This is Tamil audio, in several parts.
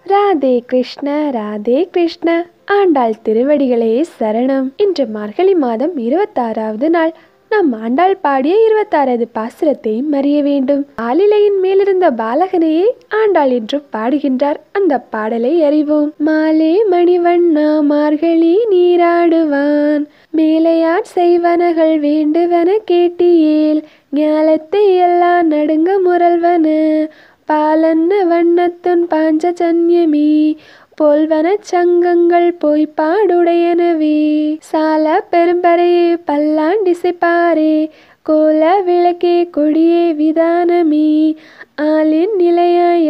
ராதே கிருஷ்ண ராதே கிருஷ்ண ஆண்டாள் திருவடிகளே சரணம் இன்று மார்கழி மாதம் இருபத்தாறாவது நாள் நம் ஆண்டாள் பாடிய இருபத்தாறாவது பாசுரத்தையும் அறிய வேண்டும் ஆலிலையின் மேலிருந்த பாலகனையே ஆண்டாள் என்று பாடுகின்றார் அந்த பாடலை அறிவோம் மாலே மணிவண்ணா மார்கழி நீராடுவான் மேலையார் செய்வனகள் வேண்டுவன கேட்டியேல் ஞாலத்தை எல்லாம் நடுங்க முரல்வன பாலன்ன வண்ணத்துன் பாஞ்ச சன்யமி போல்வன சங்கங்கள் போய் பாடுடையனவே சால பெரும்பறையே பல்லாண்டிசைப்பாரே கோல விளக்கே கொடியே விதானமே ஆளின் நிலையாய்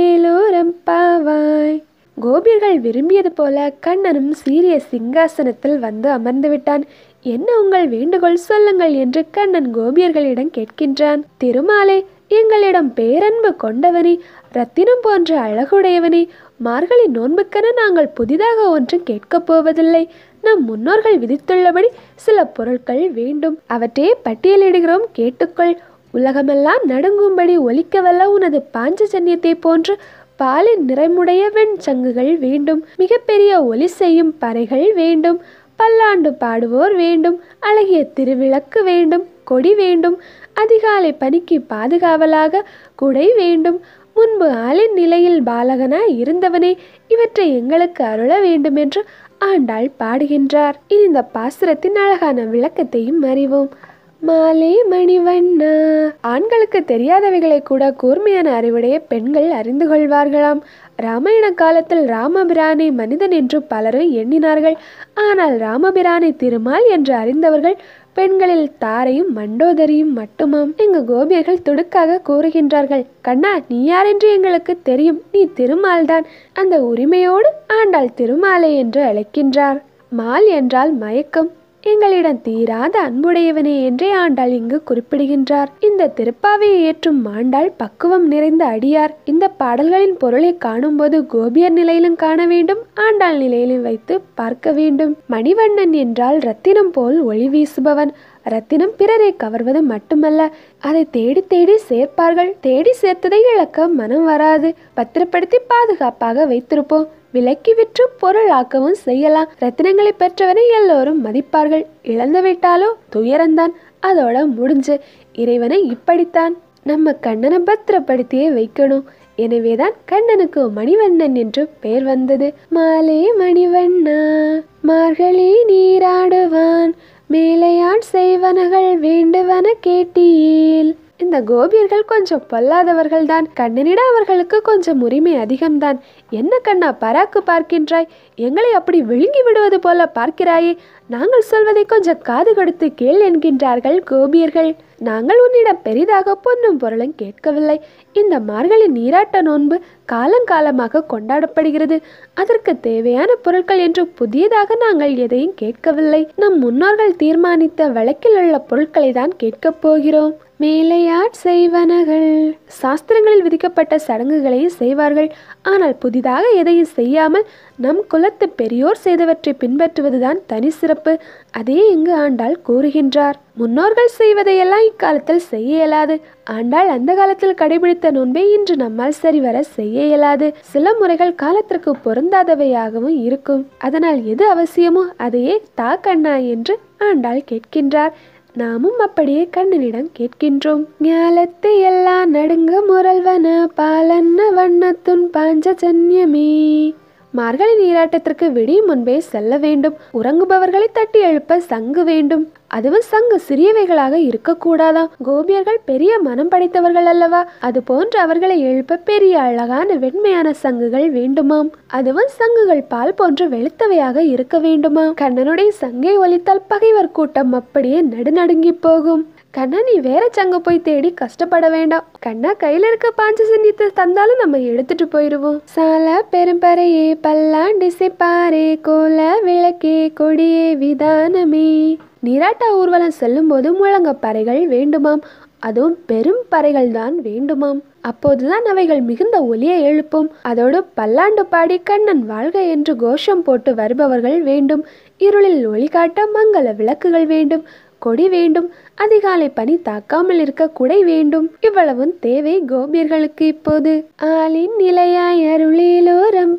அருளேலோரம்பாவாய் கோபியர்கள் விரும்பியது போல கண்ணனும் சீரிய சிங்காசனத்தில் வந்து அமர்ந்து விட்டான் என்ன உங்கள் வேண்டுகோள் சொல்லுங்கள் என்று கண்ணன் கோபியர்களிடம் கேட்கின்றான் திருமாலே எங்களிடம் பேரன்பு கொண்டவனே ரத்தினம் போன்ற அழகுடையவனே மார்கழி நோன்புக்கென நாங்கள் புதிதாக ஒன்றும் கேட்கப் போவதில்லை நம் முன்னோர்கள் விதித்துள்ளபடி சில பொருட்கள் வேண்டும் அவற்றையே பட்டியலிடுகிறோம் கேட்டுக்கொள் உலகமெல்லாம் நடுங்கும்படி ஒலிக்கவல்ல உனது பாஞ்சஜன்யத்தை போன்று பாலின் நிறமுடைய வெண்சங்குகள் வேண்டும் மிகப்பெரிய ஒலி செய்யும் பறைகள் வேண்டும் பல்லாண்டு பாடுவோர் வேண்டும் அழகிய திருவிளக்கு வேண்டும் கொடி வேண்டும் அதிகாலை பனிக்கு பாதுகாவலாக குடை வேண்டும் முன்பு ஆளின் நிலையில் பாலகனாய் இருந்தவனே இவற்றை எங்களுக்கு அருள வேண்டும் என்று ஆண்டாள் பாடுகின்றார் இனி இந்த பாசுரத்தின் அழகான விளக்கத்தையும் அறிவோம் மாலே மணிவண்ணா ஆண்களுக்கு தெரியாதவைகளை கூட கூர்மையான அறிவுடைய பெண்கள் அறிந்து கொள்வார்களாம் ராமாயண காலத்தில் ராமபிரானை மனிதன் என்று பலரும் எண்ணினார்கள் ஆனால் ராமபிரானை திருமால் என்று அறிந்தவர்கள் பெண்களில் தாரையும் மண்டோதரியும் மட்டுமாம் எங்க கோபியர்கள் துடுக்காக கூறுகின்றார்கள் கண்ணா நீ யார் என்று எங்களுக்கு தெரியும் நீ திருமால்தான் அந்த உரிமையோடு ஆண்டாள் திருமாலை என்று அழைக்கின்றார் மால் என்றால் மயக்கம் எங்களிடம் தீராத அன்புடையவனே என்றே ஆண்டாள் இங்கு குறிப்பிடுகின்றார் இந்த திருப்பாவையை ஏற்றும் ஆண்டாள் பக்குவம் நிறைந்த அடியார் இந்த பாடல்களின் பொருளை காணும்போது கோபியர் நிலையிலும் காண வேண்டும் ஆண்டாள் நிலையிலும் வைத்து பார்க்க வேண்டும் மணிவண்ணன் என்றால் ரத்தினம் போல் ஒளி வீசுபவன் ரத்தினம் பிறரை கவர்வது மட்டுமல்ல அதை தேடி தேடி சேர்ப்பார்கள் தேடி சேர்த்ததை இழக்க மனம் வராது பத்திரப்படுத்தி பாதுகாப்பாக வைத்திருப்போம் விலக்கி விற்று பொருளாக்கவும் செய்யலாம் ரத்தினங்களை பெற்றவனை எல்லோரும் மதிப்பார்கள் இழந்து விட்டாலோ துயரந்தான் அதோட முடிஞ்சு இறைவனை இப்படித்தான் நம்ம கண்ணனை பத்திரப்படுத்தியே வைக்கணும் எனவேதான் கண்ணனுக்கு மணிவண்ணன் என்று பெயர் வந்தது மாலே மணிவண்ணா மார்கழி நீராடுவான் மேலையான் செய்வனகள் வேண்டுவன கேட்டியேல் இந்த கோபியர்கள் கொஞ்சம் பொல்லாதவர்கள் தான் கண்ணனிடம் அவர்களுக்கு கொஞ்சம் உரிமை அதிகம்தான் என்ன கண்ணா பராக்கு பார்க்கின்றாய் எங்களை அப்படி விழுங்கி விடுவது போல பார்க்கிறாயே நாங்கள் சொல்வதை கொஞ்சம் காது கொடுத்து கேள் என்கின்றார்கள் கோபியர்கள் நாங்கள் உன்னிடம் பெரிதாக பொன்னும் பொருளும் கேட்கவில்லை இந்த மார்கழி நீராட்ட நோன்பு காலங்காலமாக கொண்டாடப்படுகிறது அதற்கு தேவையான பொருட்கள் என்று புதியதாக நாங்கள் எதையும் கேட்கவில்லை நம் முன்னோர்கள் தீர்மானித்த வழக்கில் உள்ள பொருட்களை தான் கேட்கப் போகிறோம் மேலையாட் செய்வனகள் சாஸ்திரங்களில் விதிக்கப்பட்ட சடங்குகளையும் செய்வார்கள் ஆனால் புதிதாக எதையும் செய்யாமல் நம் குலத்து பெரியோர் செய்தவற்றை பின்பற்றுவதுதான் தனி சிறப்பு அதே இங்கு ஆண்டாள் கூறுகின்றார் முன்னோர்கள் செய்வதையெல்லாம் இக்காலத்தில் செய்ய இயலாது ஆண்டாள் அந்த காலத்தில் கடைபிடித்த நோன்பை இன்று நம்மால் சரிவர செய்ய இயலாது சில முறைகள் காலத்திற்கு பொருந்தாதவையாகவும் இருக்கும் அதனால் எது அவசியமோ அதையே தா கண்ணா என்று ஆண்டாள் கேட்கின்றார் நாமும் அப்படியே கண்ணனிடம் கேட்கின்றோம் ஞாலத்தை எல்லாம் நடுங்க முரல்வன பாலன்ன வண்ணத்துன் பாஞ்சஜன்யமே மார்கழி நீராட்டத்திற்கு விடியும் முன்பே செல்ல வேண்டும் உறங்குபவர்களை தட்டி எழுப்ப சங்கு வேண்டும் அதுவும் சங்கு சிறியவைகளாக இருக்கக்கூடாதாம் கோபியர்கள் பெரிய மனம் படைத்தவர்கள் அல்லவா அது போன்று அவர்களை எழுப்ப பெரிய அழகான வெண்மையான சங்குகள் வேண்டுமாம் அதுவும் சங்குகள் பால் போன்று வெளுத்தவையாக இருக்க வேண்டுமாம் கண்ணனுடைய சங்கை ஒலித்தால் பகைவர் கூட்டம் அப்படியே நடுநடுங்கி போகும் கண்ணா நீ வேற சங்க போய் தேடி கஷ்டப்பட வேண்டாம் கண்ணா கையில இருக்க பாஞ்ச சன்னியத்தை தந்தாலும் நம்ம எடுத்துட்டு போயிருவோம் சால பெரும்பறையே பல்லாண்டிசைப்பாரே கோல விளக்கே கொடியே விதானமே நீராட்ட ஊர்வலம் செல்லும் போது முழங்க பறைகள் வேண்டுமாம் அதுவும் பெரும் பறைகள் தான் வேண்டுமாம் அப்போதுதான் அவைகள் மிகுந்த ஒலியை எழுப்பும் அதோடு பல்லாண்டு பாடி கண்ணன் வாழ்க என்று கோஷம் போட்டு வருபவர்கள் வேண்டும் இருளில் ஒளி காட்ட மங்கள விளக்குகள் வேண்டும் கொடி வேண்டும் அதிகாலை பனி தாக்காமல் இருக்க குடை வேண்டும் இவ்வளவும் தேவை கோபியர்களுக்கு இப்போது ஆளின் நிலையாய் அருளிலோரம்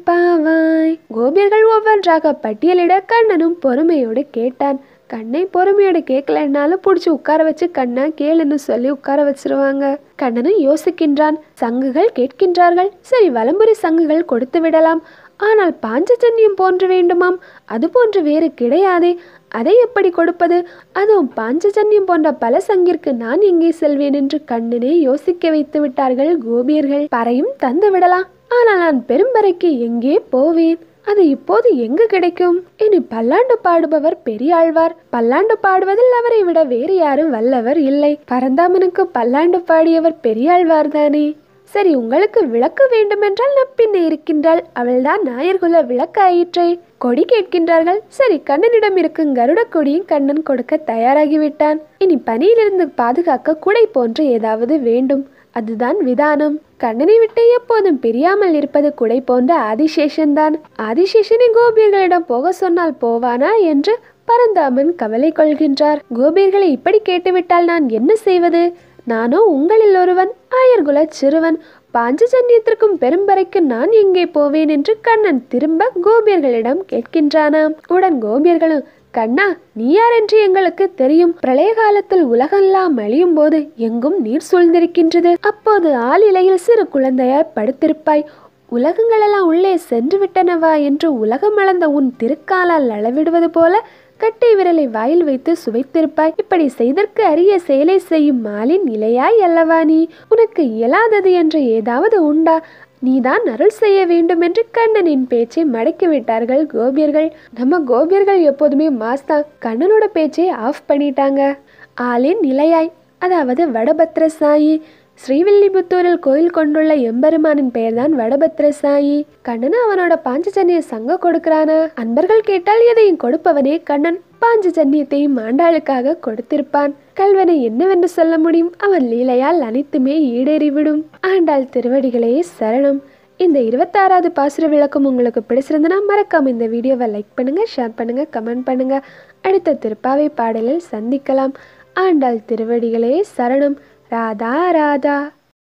கோபியர்கள் ஒவ்வொன்றாக பட்டியலிட கண்ணனும் பொறுமையோடு கேட்டான் கண்ணை பொறுமையோடு கேட்கலன்னாலும் பிடிச்சி உட்கார வச்சு கண்ணா கேளுன்னு சொல்லி உட்கார வச்சிருவாங்க கண்ணனும் யோசிக்கின்றான் சங்குகள் கேட்கின்றார்கள் சரி வலம்புரி சங்குகள் கொடுத்து விடலாம் ஆனால் பாஞ்சஜன்யம் போன்று வேண்டுமாம் அது போன்று வேறு கிடையாதே அதை எப்படி கொடுப்பது அதுவும் பாஞ்சஜன்யம் போன்ற பல சங்கிற்கு நான் எங்கே செல்வேன் என்று கண்ணனே யோசிக்க வைத்து விட்டார்கள் கோபியர்கள் பறையும் தந்து விடலாம் ஆனால் நான் பெரும்பறைக்கு எங்கே போவேன் அது இப்போது எங்கு கிடைக்கும் இனி பல்லாண்டு பாடுபவர் பெரியாழ்வார் பல்லாண்டு பாடுவதில் அவரை விட வேறு யாரும் வல்லவர் இல்லை பரந்தாமனுக்கு பல்லாண்டு பாடியவர் பெரியாழ்வார் தானே சரி உங்களுக்கு விளக்கு வேண்டுமென்றால் நம் பின்னே இருக்கின்றாள் அவள்தான் நாயர்குல விளக்கு ஆயிற்றே கொடி கேட்கின்றார்கள் சரி கண்ணனிடம் இருக்கும் கருட கொடியும் கண்ணன் கொடுக்க தயாராகிவிட்டான் இனி பனியிலிருந்து பாதுகாக்க குடை போன்று ஏதாவது வேண்டும் அதுதான் விதானம் கண்ணனை விட்டு எப்போதும் பிரியாமல் இருப்பது குடை போன்ற ஆதிசேஷன் தான் ஆதிசேஷனை கோபியர்களிடம் போக சொன்னால் போவானா என்று பரந்தாமன் கவலை கொள்கின்றார் கோபியர்களை இப்படி கேட்டுவிட்டால் நான் என்ன செய்வது நானோ உங்களில் ஒருவன் ஆயர்குல சிறுவன் பாஞ்சஜன்யத்திற்கும் பெரும்பறைக்கு நான் எங்கே போவேன் என்று கண்ணன் திரும்ப கோபியர்களிடம் கேட்கின்றானாம் உடன் கோபியர்களும் கண்ணா நீ யார் என்று எங்களுக்கு தெரியும் பிரளய காலத்தில் உலகெல்லாம் அழியும் போது எங்கும் நீர் சூழ்ந்திருக்கின்றது அப்போது ஆளிலையில் சிறு குழந்தையாய் படுத்திருப்பாய் உலகங்களெல்லாம் உள்ளே சென்று விட்டனவா என்று உலகம் அளந்த உன் திருக்காலால் அளவிடுவது போல கட்டை விரலை வாயில் வைத்து சுவைத்திருப்பாய் இப்படி செய்தற்கு அரிய செயலை செய்யும் மாலின் நிலையாய் அல்லவா நீ உனக்கு இயலாதது என்று ஏதாவது உண்டா நீதான் அருள் செய்ய வேண்டும் என்று கண்ணனின் பேச்சை மடக்கி விட்டார்கள் கோபியர்கள் நம்ம கோபியர்கள் எப்போதுமே மாஸ்தான் கண்ணனோட பேச்சை ஆஃப் பண்ணிட்டாங்க ஆளின் நிலையாய் அதாவது வடபத்ரசாயி ஸ்ரீவில்லிபுத்தூரில் கோயில் கொண்டுள்ள எம்பெருமானின் பெயர்தான் வடபத்ரசாயி கண்ணன் அவனோட பாஞ்சஜன்ய சங்க கொடுக்கறானா அன்பர்கள் கேட்டால் எதையும் கொடுப்பவனே கண்ணன் பாஞ்சஜன்யத்தையும் ஆண்டாளுக்காக கொடுத்திருப்பான் கல்வனை என்னவென்று சொல்ல முடியும் அவன் லீலையால் அனைத்துமே ஈடேறிவிடும் ஆண்டாள் திருவடிகளே சரணம் இந்த இருபத்தாறாவது பாசுர விளக்கம் உங்களுக்கு பிடிச்சிருந்தனா மறக்காம இந்த வீடியோவை லைக் பண்ணுங்க ஷேர் பண்ணுங்க கமெண்ட் பண்ணுங்க அடுத்த திருப்பாவை பாடலில் சந்திக்கலாம் ஆண்டாள் திருவடிகளே சரணம் ராதா ராதா